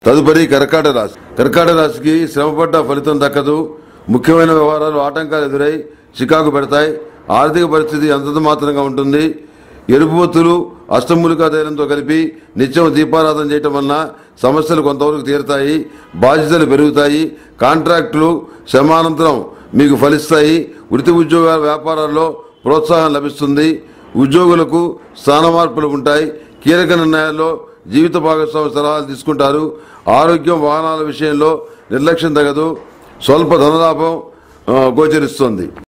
తదుపరి కర్కాట రాశి కర్కాట రాశికి శ్రమపడ్డ ఫలితం దక్కదు ముఖ్యమైన వ్యవహారాలు ఆటంకాలు ఎదురై చికాకు పెడతాయి ఆర్థిక పరిస్థితి అంతంత మాత్రంగా ఉంటుంది ఎరుపు ఒత్తులు అష్టమూలికా ధైర్యంతో కలిపి నిత్యం దీపారాధన చేయటం వలన సమస్యలు కొంతవరకు తీరుతాయి బాధ్యతలు పెరుగుతాయి కాంట్రాక్టులు శ్రమానంతరం మీకు ఫలిస్తాయి వృత్తి ఉద్యోగ వ్యాపారాల్లో ప్రోత్సాహం లభిస్తుంది ఉద్యోగులకు స్థాన మార్పులు ఉంటాయి కీలక నిర్ణయాల్లో జీవిత భాగస్వామి సలహాలు తీసుకుంటారు ఆరోగ్యం వాహనాల విషయంలో నిర్లక్ష్యం తగదు స్వల్ప ధనలాభం ఆ, గోచరిస్తుంది